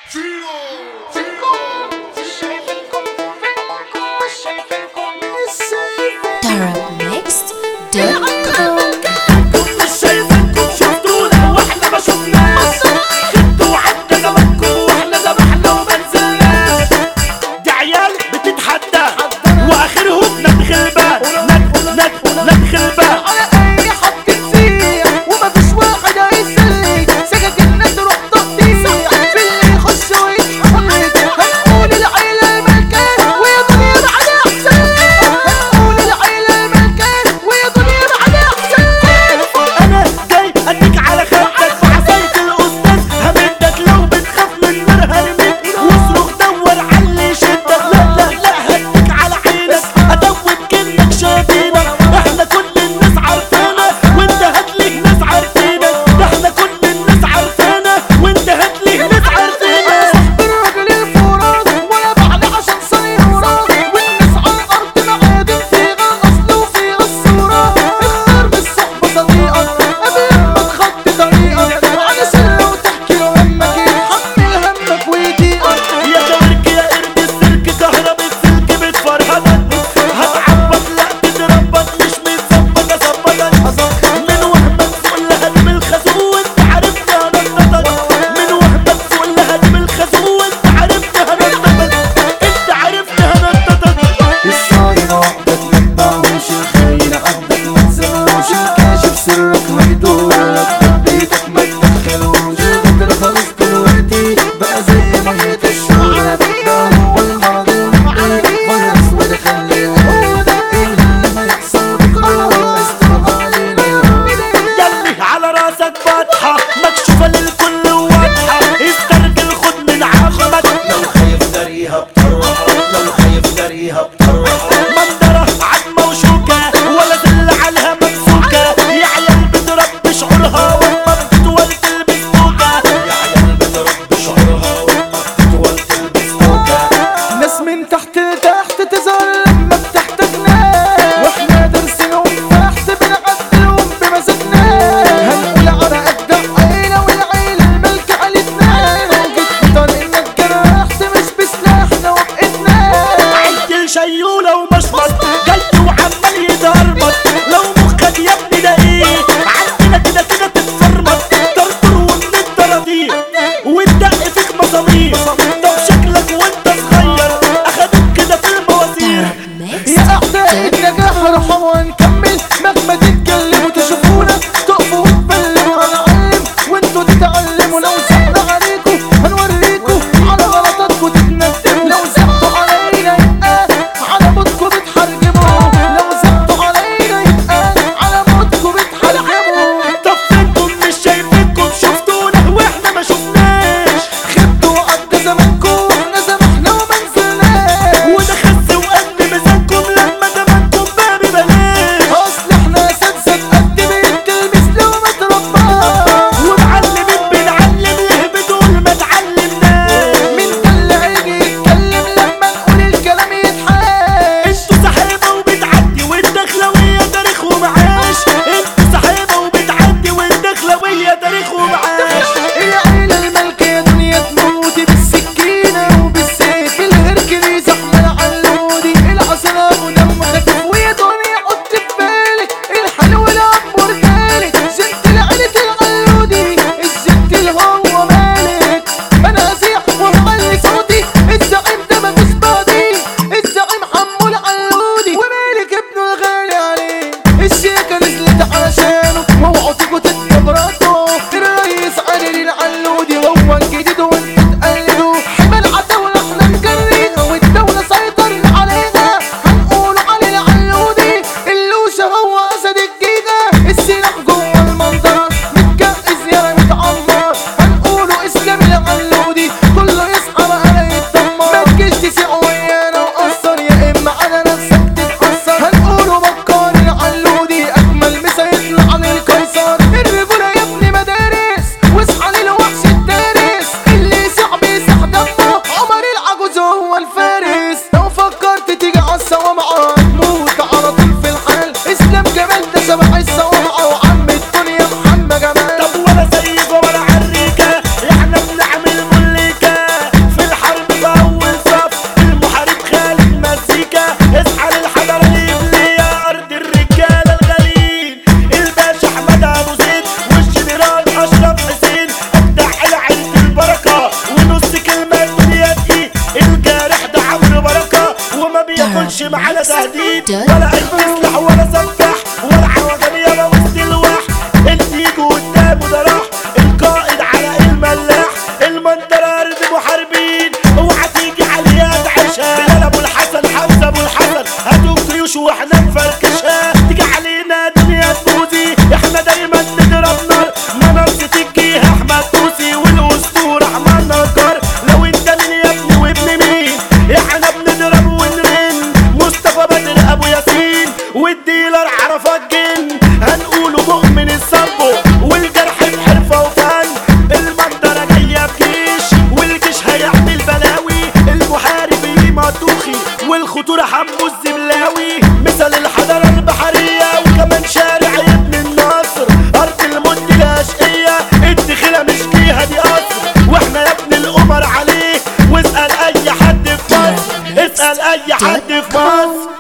Arabmixed.com مش شايفينكم شفتونا واحنا ما شفناش خدتوا وعدنا زمانكم واحنا ذبحنا وما نزلناش دي عيال بتتحدى واخرهم ندخ الباب ندخ ندخ ندخ الباب على اي حد تسيح ومفيش واحد هيسلك سكك الناس تروح تقطيع في اللي يخش ويتحرك هنقول العيلة الملكان ويا دنيا بعد احسن هنقول العيلة الملكان ويا دنيا بعد يجي معانا تهديد ولا أي سلاح ولا سفاح ولا عوجان يابا وسط الوح اللي يجي قدامه ده راح القائد على الملاح المنطرة أرض محاربين اوعى تيجي عليها تعيشها بلال أبو الحسن حمزة أبو الحسن هاتوا جيوش واحنا نفركشها تيجي علينا دنيا تبوظي احنا دايما نضرب نار منصة الجيه أحمد توسي والأسطورة أحمد نجار لو انت مين يا ابني وابن مين احنا بنضرب ونرن مصطفى بدر أبو ياسين والديلر عرفات جن هنقوله مؤمن الصبو والجرح بحرفة وفن المنظرة جاية بجيش والجيش هيعمل بلاوي المحارب مطوخي والخطورة حمو الزبلاوي مثل الحضارة البحرية وكمان شارع ابن النصر أرض المد الأشقية الدخلة مش فيها دي قصر واحنا يا ابن القمر عليه واسأل أي حد في مصر اسأل أي حد في مصر